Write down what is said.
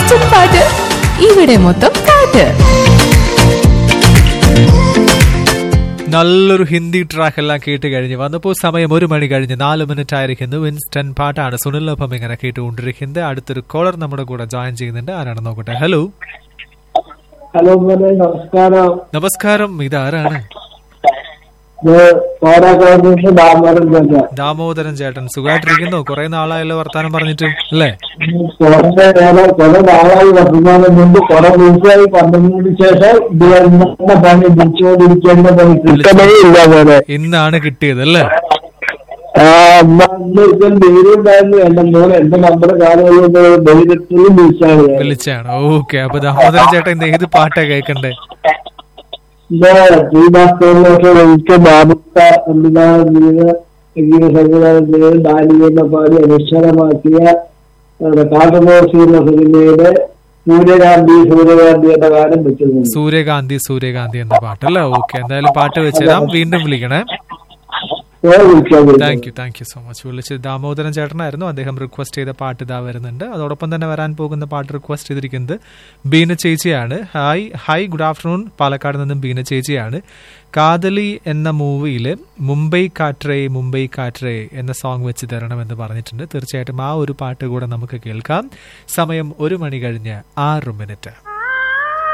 Kitchen പാട്ട് ഇവിടെ മൊത്തം പാട്ട് നല്ലൊരു ഹിന്ദി ട്രാക്ക് എല്ലാം കേട്ട് കഴിഞ്ഞ് വന്നപ്പോൾ സമയം ഒരു മണി കഴിഞ്ഞ് നാല് മിനിറ്റ് ആയിരിക്കുന്നു വിൻസ്റ്റൺ പാട്ടാണ് സുനിലൊപ്പം ഇങ്ങനെ കേട്ടുകൊണ്ടിരിക്കുന്നത് അടുത്തൊരു കോളർ നമ്മുടെ കൂടെ ജോയിൻ ചെയ്യുന്നുണ്ട് ആരാണ് നോക്കട്ടെ ഹലോ ഹലോ മോനെ നമസ്കാരം നമസ്കാരം ഇതാരാണ് ഇത് കോരാക്കോട്ട് ദാമോദരൻ ചേട്ടാ ദാമോദരൻ ചേട്ടൻ സുഖമായിട്ടിരിക്കുന്നു കുറെ നാളായല്ലോ വർത്താനം പറഞ്ഞിട്ട് അല്ലേ കുറെ നേരം കുറെ നാളായി വർത്തമാനം കൊണ്ട് കുറെ ദിവസമായി പന്ത്രണ്ടിന് ശേഷം ഇത് വരുന്ന പണി വിളിച്ചുകൊണ്ടിരിക്കേണ്ട പണി കിട്ടണേ ഇല്ല പോലെ ഇന്നാണ് കിട്ടിയത് അല്ലേ ആ അമ്മ അന്ന് ഇപ്പം ധൈര്യമുണ്ടായിരുന്നു എന്റെ മോൻ എന്റെ നമ്പർ കാണുന്നത് ധൈര്യത്തിൽ വിളിച്ചാണ് ഞാൻ. വിളിച്ചാണ് ഓക്കെ അപ്പൊ ദാമോദരൻ ചേട്ടൻ ഇന്ന് ഏത് പാട്ടാ കേൾക്കണ്ടേ ഇത് ശ്രീമാസ്റ്ററിലൊക്കെ എനിക്ക് ബാബുക്ക സംവിധാനം ചെയ്ത് സംഗീത സംവിധാനം ചെയ്ത് ഡാലിയെന്ന പാടി അനശ്വരമാക്കിയ കാട്ടുപോസി എന്ന സിനിമയുടെ സൂര്യകാന്തി സൂര്യകാന്തി എന്ന ഗാനം വെച്ചിരുന്നു സൂര്യകാന്തി സൂര്യകാന്തി എന്ന പാട്ട് അല്ലേ ഓക്കെ എന്തായാലും പാട്ട് വെച്ചുതരാം വീണ്ടും വിളിക്കണേ വിളിക്കാൻ thank you thank you so much വിളിച്ചത് ദാമോദരൻ ചേട്ടനായിരുന്നു അദ്ദേഹം റിക്വസ്റ്റ് ചെയ്ത പാട്ട് ഇതാ വരുന്നുണ്ട് അതോടൊപ്പം തന്നെ വരാൻ പോകുന്ന പാട്ട് റിക്വസ്റ്റ് ചെയ്തിരിക്കുന്നത് ബീന ചേച്ചിയാണ് hi hi good afternoon Palakkad നിന്നും ബീന ചേച്ചിയാണ് കാതലി എന്ന മൂവിയിൽ മുംബൈ കാട്രേ മുംബൈ കാട്രേ എന്ന സോങ് വെച്ച് തരണമെന്ന് പറഞ്ഞിട്ടുണ്ട് തീർച്ചയായിട്ടും ആ ഒരു പാട്ട് കൂടെ നമുക്ക് കേൾക്കാം സമയം ഒരു മണി കഴിഞ്ഞ് ആറ് മിനിറ്റ്